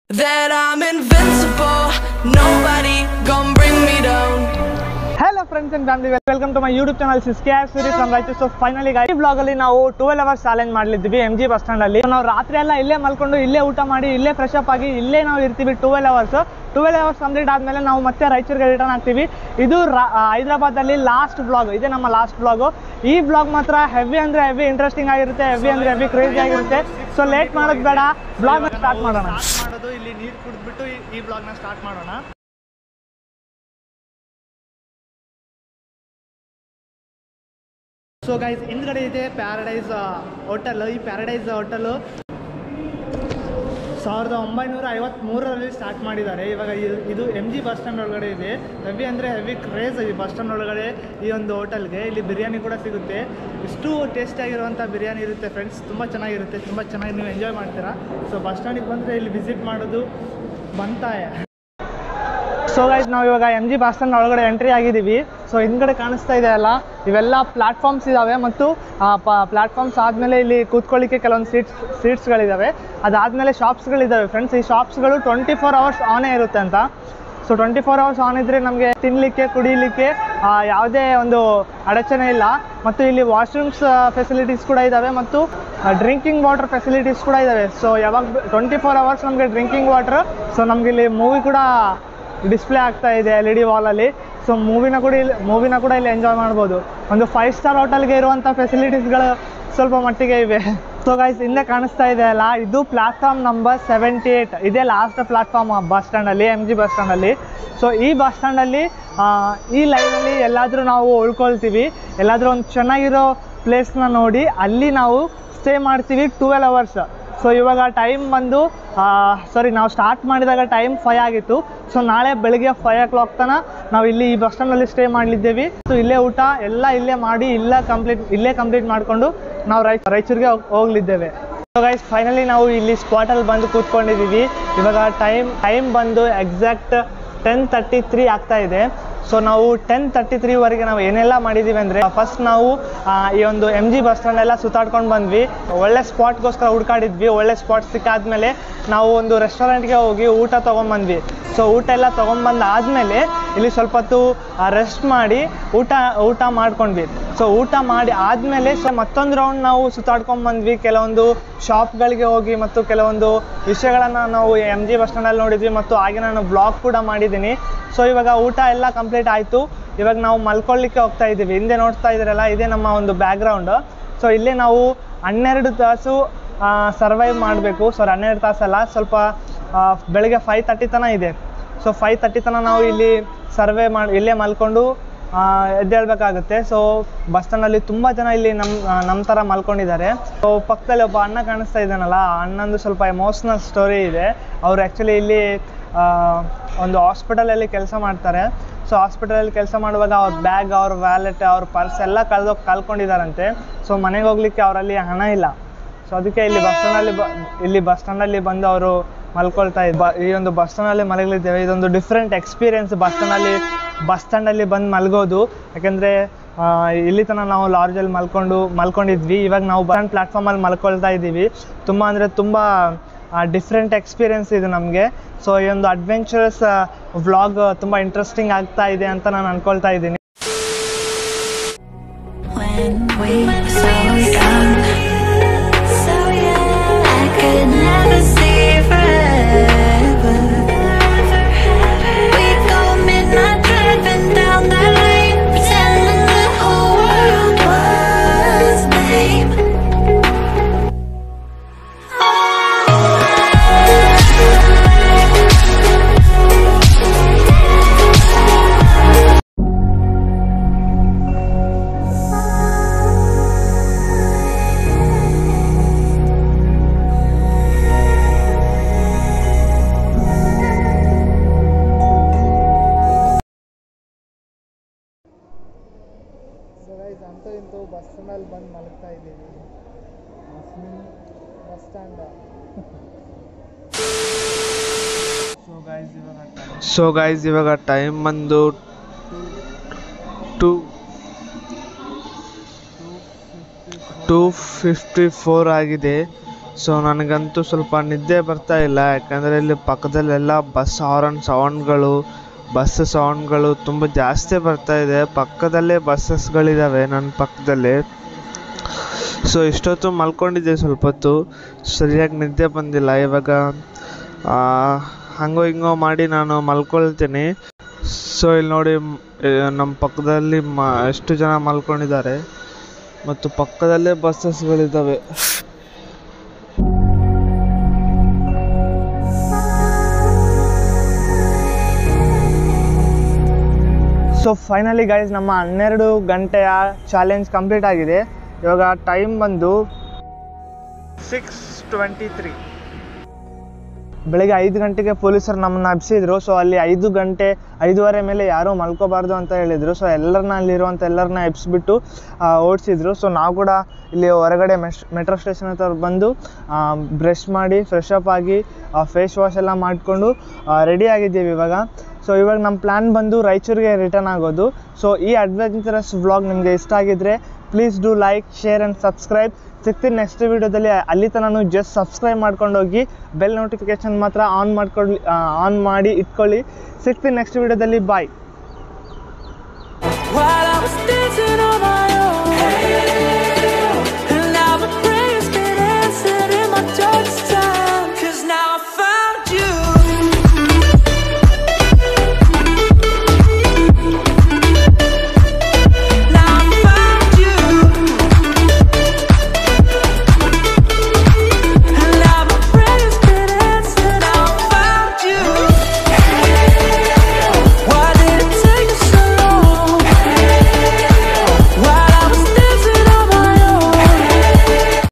that I'm invincible. Nobody gonna bring me down. Hello friends and family welcome to my YouTube channel sis K R series ನಮ್ಮ ರೈತ so finally ಈ blog ಅಲ್ಲಿ ನಾವು twelve hours challenge ಮಾಡ್ಲಿದ್ವಿ M G bus stand ಅಲ್ಲಿ ನಾವು ರಾತ್ರಿ ಎಲ್ಲ ಇಲ್ಲೇ ಮಲ್ಕೊಂಡು ಇಲ್ಲೇ ಊಟ ಮಾಡಿ ಇಲ್ಲೇ ಫ್ರೆಶ್ ಅಪ್ ಆಗಿ ಇಲ್ಲೇ ನಾವು ಇರ್ತೀವಿ twelve hours twelve hours complete ಆದಮೇಲೆ ನಾವು ಮತ್ತೆ ರಾಯಚೂರಿಗೆ ರಿಟರ್ನ್ ಆಗ್ತೀವಿ ಇದು ಹೈದರಾಬಾದಲ್ಲಿ ಲಾಸ್ಟ್ ಬ್ಲಾಗ್ ಇದೆ ನಮ್ಮ ಲಾಸ್ಟ್ ಬ್ಲಾಗು ಈ ಬ್ಲಾಗ್ ಮಾತ್ರ ಹೆವಿ ಅಂದರೆ ಹೆವಿ ಇಂಟ್ರೆಸ್ಟಿಂಗ್ ಆಗಿರುತ್ತೆ ಹೆವಿ ಅಂದರೆ ಹೆವಿ ಕ್ರೇಜಿ ಆಗಿರುತ್ತೆ ಸೊ ಲೇಟ್ ಮಾಡೋದು ಬೇಡ ಬ್ಲಾಗ್ ಸ್ಟಾರ್ಟ್ ಮಾಡೋಣ ಮಾಡೋದು ಇಲ್ಲಿ ನೀರು ಕುಡಿದ್ಬಿಟ್ಟು ಈ ಬ್ಲಾಗ್ನ ಸ್ಟಾರ್ಟ್ ಮಾಡೋಣ ಸೊ ಗೈಸ್ ಹಿಂದ್ಗಡೆ ಇದೆ ಪ್ಯಾರಡೈಸ್ ಹೋಟೆಲ್ ಈ ಪ್ಯಾರಡೈಸ್ ಹೋಟೆಲು ಸಾವಿರದ ಒಂಬೈನೂರ ಐವತ್ತ್ಮೂರರಲ್ಲಿ ಸ್ಟಾರ್ಟ್ ಮಾಡಿದ್ದಾರೆ ಇವಾಗ ಇ- ಇದು ಎಮ್ ಜಿ ಬಸ್ ಸ್ಟ್ಯಾಂಡ್ ಒಳಗಡೆ ಇದೆ ಹೆವಿ ಅಂದರೆ ಹೆವಿ ಕ್ರೇಜ್ ಈ ಬಸ್ ಸ್ಟ್ಯಾಂಡ್ ಒಳಗಡೆ ಈ ಒಂದು ಹೋಟೆಲ್ಗೆ ಇಲ್ಲಿ ಬಿರಿಯಾನಿ ಕೂಡ ಸಿಗುತ್ತೆ ಇಷ್ಟು ಟೇಸ್ಟಿಯಾಗಿರುವಂಥ ಬಿರಿಯಾನಿ ಇರುತ್ತೆ ಫ್ರೆಂಡ್ಸ್ ತುಂಬ ಚೆನ್ನಾಗಿರುತ್ತೆ ತುಂಬ ಚೆನ್ನಾಗಿ ನೀವು ಎಂಜಾಯ್ ಮಾಡ್ತೀರಾ ಸೊ ಬಸ್ ಸ್ಟ್ಯಾಂಡಿಗೆ ಬಂದರೆ ಇಲ್ಲಿ ವಿಸಿಟ್ ಮಾಡೋದು ಬಂತಾಯ ಸೊ ಗೈಸ್ ನಾವು ಇವಾಗ ಎಮ್ ಜಿ ಬಸ್ ಸ್ಟ್ಯಾಂಡ್ ಒಳಗಡೆ ಎಂಟ್ರಿ ಆಗಿದ್ದೀವಿ ಸೊ ಹಿಂದ್ಗಡೆ ಕಾಣಿಸ್ತಾ ಇದೆ ಅಲ್ಲ ಇವೆಲ್ಲ ಪ್ಲಾಟ್ಫಾರ್ಮ್ಸ್ ಇದ್ದಾವೆ ಮತ್ತು ಪ್ಲಾಟ್ಫಾರ್ಮ್ಸ್ ಆದಮೇಲೆ ಇಲ್ಲಿ ಕೂತ್ಕೊಳ್ಳಿಕ್ಕೆ ಕೆಲವೊಂದು ಸೀಟ್ಸ್ ಸೀಟ್ಸ್ಗಳಿದ್ದಾವೆ ಅದಾದಮೇಲೆ ಶಾಪ್ಸ್ಗಳಿದ್ದಾವೆ ಫ್ರೆಂಡ್ಸ್ ಈ ಶಾಪ್ಸ್ಗಳು ಟ್ವೆಂಟಿ ಫೋರ್ ಅವರ್ಸ್ ಆನೇ ಇರುತ್ತೆ ಅಂತ so twenty four hours on ಇದ್ದರೆ ನಮಗೆ ತಿನ್ನಲಿಕ್ಕೆ ಕುಡಿಲಿಕ್ಕೆ ಆ, ಯಾವುದೇ ಒಂದು ಅಡಚಣೆ ಇಲ್ಲ ಮತ್ತು ಇಲ್ಲಿ ವಾಶ್ರೂಮ್ಸ್ ಫೆಸಿಲಿಟೀಸ್ ಕೂಡ ಇದ್ದಾವೆ ಮತ್ತು ಡ್ರಿಂಕಿಂಗ್ ವಾಟರ್ ಫೆಸಿಲಿಟೀಸ್ ಕೂಡ ಇದ್ದಾವೆ ಸೊ ಯಾವಾಗ ಟ್ವೆಂಟಿ ಫೋರ್ ಅವರ್ಸ್ ನಮಗೆ ಡ್ರಿಂಕಿಂಗ್ ವಾಟರ್ ಸೊ ನಮಗೆ ಇಲ್ಲಿ ಮೂವಿ ಕೂಡ ಡಿಸ್ಪ್ಲೇ ಆಗ್ತಾ ಇದೆ ಎಲ್ ಇ ಡಿ ವಾಲಲ್ಲಿ ಸೊ ಮೂವಿನ ಕೂಡ ಇಲ್ಲಿ ಮೂವಿನ ಕೂಡ ಇಲ್ಲಿ ಎಂಜಾಯ್ ಮಾಡ್ಬೋದು ಒಂದು ಫೈವ್ ಸ್ಟಾರ್ ಹೋಟೆಲ್ಗೆ ಇರುವಂಥ ಫೆಸಿಲಿಟೀಸ್ಗಳು ಸ್ವಲ್ಪ ಮಟ್ಟಿಗೆ ಇವೆ ಸೊ ಗೈಸ್ ಹಿಂದೆ ಕಾಣಿಸ್ತಾ ಇದೆ ಅಲ್ಲ ಇದು ಪ್ಲಾಟ್ಫಾರ್ಮ್ ನಂಬರ್ ಸೆವೆಂಟಿ ಏಯ್ಟ್ ಇದೇ ಲಾಸ್ಟ್ ಪ್ಲಾಟ್ಫಾರ್ಮ್ ಬಸ್ ಸ್ಟ್ಯಾಂಡಲ್ಲಿ ಎಮ್ ಜಿ ಬಸ್ ಸ್ಟ್ಯಾಂಡಲ್ಲಿ ಸೊ ಈ ಬಸ್ ಸ್ಟ್ಯಾಂಡಲ್ಲಿ ಈ ಲೈನಲ್ಲಿ ಎಲ್ಲಾದರೂ ನಾವು ಉಳ್ಕೊಳ್ತೀವಿ ಎಲ್ಲಾದರೂ ಒಂದು ಚೆನ್ನಾಗಿರೋ ಪ್ಲೇಸ್ನ ನೋಡಿ ಅಲ್ಲಿ ನಾವು ಸ್ಟೇ ಮಾಡ್ತೀವಿ ಟ್ವೆಲ್ ಅವರ್ಸ್ ಸೊ ಇವಾಗ ಟೈಮ್ ಬಂದು ಸಾರಿ ನಾವು ಸ್ಟಾರ್ಟ್ ಮಾಡಿದಾಗ ಟೈಮ್ ಫೈವ್ ಆಗಿತ್ತು ಸೊ ನಾಳೆ ಬೆಳಗ್ಗೆ ಫೈವ್ ಓ ಕ್ಲಾಕ್ ತನಕ ನಾವು ಇಲ್ಲಿ ಈ ಬಸ್ ಸ್ಟ್ಯಾಂಡಲ್ಲಿ ಸ್ಟೇ ಮಾಡಲಿದ್ದೇವೆ ಸೊ ಇಲ್ಲೇ ಊಟ ಎಲ್ಲ ಇಲ್ಲೇ ಮಾಡಿ ಇಲ್ಲ ಕಂಪ್ಲೀಟ್ ಇಲ್ಲೇ ಕಂಪ್ಲೀಟ್ ಮಾಡಿಕೊಂಡು ನಾವು ರೈ ರಾಯಚೂರಿಗೆ ಹೋಗ್- ಹೋಗ್ಲಿದ್ದೇವೆ ಸೊ ಗೈಸ್ ಫೈನಲಿ ನಾವು ಇಲ್ಲಿ ಸ್ಪಾಟಲ್ಲಿ ಬಂದು ಕೂತ್ಕೊಂಡಿದ್ದೀವಿ ಇವಾಗ ಟೈಮ್ ಟೈಮ್ ಬಂದು ಎಕ್ಸಾಕ್ಟ್ ಟೆನ್ ತರ್ಟಿ ತ್ರೀ ಆಗ್ತಾ ಇದೆ ಸೊ ನಾವು ಟೆನ್ ತರ್ಟಿ ತ್ರೀವರೆಗೆ ನಾವು ಏನೆಲ್ಲ ಮಾಡಿದ್ದೀವಿ ಅಂದರೆ ಫಸ್ಟ್ ನಾವು ಆ, ಈ ಒಂದು ಎಮ್ ಜಿ ಬಸ್ ಸ್ಟ್ಯಾಂಡ್ ಎಲ್ಲ ಸುತ್ತಾಡ್ಕೊಂಡು ಬಂದ್ವಿ ಒಳ್ಳೆ ಸ್ಪಾಟ್ಗೋಸ್ಕರ ಹುಡ್ಕಾಡಿದ್ವಿ ಒಳ್ಳೆ ಸ್ಪಾಟ್ ಸಿಕ್ಕಾದ್ಮೇಲೆ ನಾವು ಒಂದು ರೆಸ್ಟೋರೆಂಟ್ಗೆ ಹೋಗಿ ಊಟ ತೊಗೊಂಬಂದ್ವಿ ಸೊ ಊಟ ಎಲ್ಲ ತೊಗೊಂಬಂದು ಆದಮೇಲೆ ಇಲ್ಲಿ ಸ್ವಲ್ಪ ಹೊತ್ತು ರೆಸ್ಟ್ ಮಾಡಿ ಊಟ ಊಟ ಮಾಡ್ಕೊಂಡ್ವಿ ಸೊ ಊಟ ಮಾಡಿ ಆದಮೇಲೆ ಸೊ ಮತ್ತೊಂದು ರೌಂಡ್ ನಾವು ಸುತ್ತಾಡ್ಕೊಂಡು ಬಂದ್ವಿ ಕೆಲವೊಂದು ಶಾಪ್ಗಳಿಗೆ ಹೋಗಿ ಮತ್ತು ಕೆಲವೊಂದು ವಿಷಯಗಳನ್ನು ನಾವು ಎಮ್ ಜಿ ಬಸ್ ಸ್ಟ್ಯಾಂಡಲ್ಲಿ ನೋಡಿದ್ವಿ ಮತ್ತು ಹಾಗೆ ನಾನು ಬ್ಲಾಗ್ ಕೂಡ ಮಾಡಿದ್ದೀನಿ ಸೊ ಇವಾಗ ಊಟ ಎಲ್ಲ ಕಂಪ್ಲೀಟ್ ಆಯಿತು ಇವಾಗ ನಾವು ಮಲ್ಕೊಳ್ಳಿಕ್ಕೆ ಹೋಗ್ತಾ ಇದ್ದೀವಿ ಹಿಂದೆ ನೋಡ್ತಾ ಇದ್ದೀರಲ್ಲ ಇದೇ ನಮ್ಮ ಒಂದು ಬ್ಯಾಕ್ಗ್ರೌಂಡು ಸೊ ಇಲ್ಲೇ ನಾವು ಹನ್ನೆರಡು ತಾಸು ಸರ್ವೈವ್ ಮಾಡಬೇಕು ಸೊ ಹನ್ನೆರಡು ತಾಸಲ್ಲ ಸ್ವಲ್ಪ ಆ, ಬೆಳಗ್ಗೆ ಫೈವ್ ತರ್ಟಿ ತನಕ ಇದೆ ಸೊ ಫೈವ್ ತರ್ಟಿ ತನಕ ನಾವು ಇಲ್ಲಿ ಸರ್ವೆ ಮಾಡಿ ಇಲ್ಲೇ ಮಲ್ಕೊಂಡು ಆ, ಎದ್ದೇಳ್ಬೇಕಾಗುತ್ತೆ ಸೊ ಬಸ್ ಸ್ಟ್ಯಾಂಡಲ್ಲಿ ತುಂಬ ಜನ ಇಲ್ಲಿ ನಮ್ಮ ನಮ್ಮ ಥರ ಮಲ್ಕೊಂಡಿದ್ದಾರೆ ಸೊ ಪಕ್ಕದಲ್ಲಿ ಒಬ್ಬ ಅಣ್ಣ ಕಾಣಿಸ್ತಾ ಇದ್ದಾನಲ್ಲ ಆ ಅಣ್ಣಂದು ಸ್ವಲ್ಪ ಎಮೋಷ್ನಲ್ ಸ್ಟೋರಿ ಇದೆ ಅವ್ರು ಆ್ಯಕ್ಚುಲಿ ಇಲ್ಲಿ ಆ, ಒಂದು ಹಾಸ್ಪಿಟಲಲ್ಲಿ ಕೆಲಸ ಮಾಡ್ತಾರೆ ಸೊ ಹಾಸ್ಪಿಟಲಲ್ಲಿ ಕೆಲಸ ಮಾಡುವಾಗ ಅವ್ರ ಬ್ಯಾಗ್ ಅವ್ರ ವ್ಯಾಲೆಟ್ ಅವ್ರ ಪರ್ಸ್ ಎಲ್ಲ ಕಳೆದು ಕಳ್ಕೊಂಡಿದ್ದಾರಂತೆ ಸೊ ಮನೆಗೆ ಹೋಗ್ಲಿಕ್ಕೆ ಅವರಲ್ಲಿ ಹಣ ಇಲ್ಲ ಸೊ ಅದಕ್ಕೆ ಇಲ್ಲಿ ಬಸ್ ಸ್ಟ್ಯಾಂಡಲ್ಲಿ ಬ ಇಲ್ಲಿ ಬಸ್ ಸ್ಟ್ಯಾಂಡಲ್ಲಿ ಬಂದು ಅವರು ಮಲ್ಕೊಳ್ತಾ ಇದ್ದ ಈ ಒಂದು ಬಸ್ ಸ್ಟ್ಯಾಂಡಲ್ಲಿ ಮಲಗಲಿದ್ದೇವೆ ಇದೊಂದು ಡಿಫ್ರೆಂಟ್ ಎಕ್ಸ್ಪೀರಿಯನ್ಸ್ ಬಸ್ ಸ್ಟ್ಯಾಂಡಲ್ಲಿ ಬಸ್ ಸ್ಟ್ಯಾಂಡಲ್ಲಿ ಬಂದು ಮಲಗೋದು ಯಾಕೆಂದರೆ ಇಲ್ಲಿ ತನಕ ನಾವು ಲಾಡ್ಜಲ್ಲಿ ಮಲ್ಕೊಂಡು ಮಲ್ಕೊಂಡಿದ್ವಿ ಇವಾಗ ನಾವು ಬಸ್ ಸ್ಟ್ಯಾಂಡ್ ಪ್ಲ್ಯಾಟ್ಫಾರ್ಮಲ್ಲಿ ಮಲ್ಕೊಳ್ತಾ ಇದ್ದೀವಿ ತುಂಬ ಅಂದರೆ ತುಂಬ ಡಿಫ್ರೆಂಟ್ ಎಕ್ಸ್ಪೀರಿಯನ್ಸ್ ಇದು ನಮಗೆ ಸೊ ಈ ಒಂದು ಅಡ್ವೆಂಚರಸ್ ವ್ಲಾಗ್ ತುಂಬ ಇಂಟ್ರೆಸ್ಟಿಂಗ್ ಆಗ್ತಾ ಇದೆ ಅಂತ ನಾನು ಅನ್ಕೊಳ್ತಾ ಇದ್ದೀನಿ When we were so young, so young, I could never see forever. We'd go midnight driving down that lane, pretending the whole world was lame. ಅಂತೂ ಇಂತೂ ಬಸ್ ಸ್ಟ್ಯಾಂಡಲ್ಲಿ ಬಂದು ಮಲಗ್ತಾ ಇದ್ದೀವಿ ಬಸ್ ಸ್ಟ್ಯಾಂಡ್ ಸೊ ಗೈಸ್ ಇವಾಗ ಟೈಮ್ ಬಂದು two two fifty four ಆಗಿದೆ so ನನಗಂತೂ ಸ್ವಲ್ಪ ನಿದ್ದೆ ಬರ್ತಾ ಇಲ್ಲ ಯಾಕಂದರೆ ಇಲ್ಲಿ ಪಕ್ಕದಲ್ಲೆಲ್ಲ ಬಸ್ ಹಾರನ್ ಸೌಂಡ್ಗಳು ಬಸ್ ಸೌಂಡ್ಗಳು ತುಂಬ ಜಾಸ್ತಿ ಬರ್ತಾ ಇದೆ ಪಕ್ಕದಲ್ಲೇ ಬಸ್ಸಸ್ಗಳಿದ್ದಾವೆ ನನ್ನ ಪಕ್ಕದಲ್ಲಿ ಸೊ ಇಷ್ಟೊತ್ತು ಮಲ್ಕೊಂಡಿದ್ದೆ ಸ್ವಲ್ಪ ಹೊತ್ತು ಸರಿಯಾಗಿ ನಿದ್ದೆ ಬಂದಿಲ್ಲ ಇವಾಗ ಆ, ಹಂಗೋ ಹಿಂಗೋ ಮಾಡಿ ನಾನು ಮಲ್ಕೊಳ್ತೀನಿ ಸೊ ಇಲ್ಲಿ ನೋಡಿ ಮ್- ಏ, ನಮ್ಮ ಪಕ್ಕದಲ್ಲಿ ಮ ಎಷ್ಟು ಜನ ಮಲ್ಕೊಂಡಿದ್ದಾರೆ ಮತ್ತು ಪಕ್ಕದಲ್ಲೇ ಬಸ್ಸಸ್ಗಳಿದ್ದಾವೆ ಸೊ ಫೈನಲಿ ಗೈಸ್ ನಮ್ಮ ಹನ್ನೆರಡು ಗಂಟೆಯ ಚಾಲೆಂಜ್ ಕಂಪ್ಲೀಟ್ ಆಗಿದೆ ಇವಾಗ ಟೈಮ್ ಬಂದು ಸಿಕ್ಸ್ ಟ್ವೆಂಟಿ ತ್ರೀ ಬೆಳಗ್ಗೆ ಐದು ಗಂಟೆಗೆ ಪೊಲೀಸರು ನಮ್ಮನ್ನ ಹಬ್ಸಿದ್ರು ಸೊ ಅಲ್ಲಿ ಐದು ಗಂಟೆ ಐದೂವರೆ ಮೇಲೆ ಯಾರೂ ಮಲ್ಕೋಬಾರ್ದು ಅಂತ ಹೇಳಿದರು ಸೊ ಎಲ್ಲರನ್ನ ಅಲ್ಲಿರುವಂಥ ಎಲ್ಲರನ್ನ ಎಬ್ಸ್ಬಿಟ್ಟು ಓಡಿಸಿದ್ರು ಸೊ ನಾವು ಕೂಡ ಇಲ್ಲಿ ಹೊರಗಡೆ ಮೆಸ್ ಮೆಟ್ರೋ ಸ್ಟೇಷನ್ ಹತ್ರ ಬಂದು ಬ್ರಷ್ ಮಾಡಿ ಫ್ರೆಶ್ ಅಪ್ ಆಗಿ ಫೇಸ್ ವಾಶ್ ಎಲ್ಲ ಮಾಡಿಕೊಂಡು ರೆಡಿ ಆಗಿದ್ದೀವಿ ಇವಾಗ ಸೊ ಇವಾಗ ನಮ್ಮ ಪ್ಲ್ಯಾನ್ ಬಂದು ರಾಯಚೂರಿಗೆ ರಿಟರ್ನ್ ಆಗೋದು ಸೊ ಈ ಅಡ್ವೆಂಚರಸ್ ವ್ಲಾಗ್ ನಿಮಗೆ ಇಷ್ಟ ಆಗಿದ್ರೆ please do like share and subscribe ಸಿಗ್ತೀನಿ ನೆಕ್ಸ್ಟ್ ವೀಡಿಯೋದಲ್ಲಿ ಅಲ್ಲಿ ತನಕ ಜಸ್ಟ್ ಸಬ್ಸ್ಕ್ರೈಬ್ ಮಾಡ್ಕೊಂಡು ಹೋಗಿ ಬೆಲ್ ನೋಟಿಫಿಕೇಶನ್ ಮಾತ್ರ ಆನ್ ಮಾಡ್ಕೊಳ್ಳಿ ಆನ್ ಮಾಡಿ ಇಟ್ಕೊಳ್ಳಿ ಸಿಗ್ತೀನಿ ನೆಕ್ಸ್ಟ್ ವೀಡಿಯೋದಲ್ಲಿ ಬಾಯ್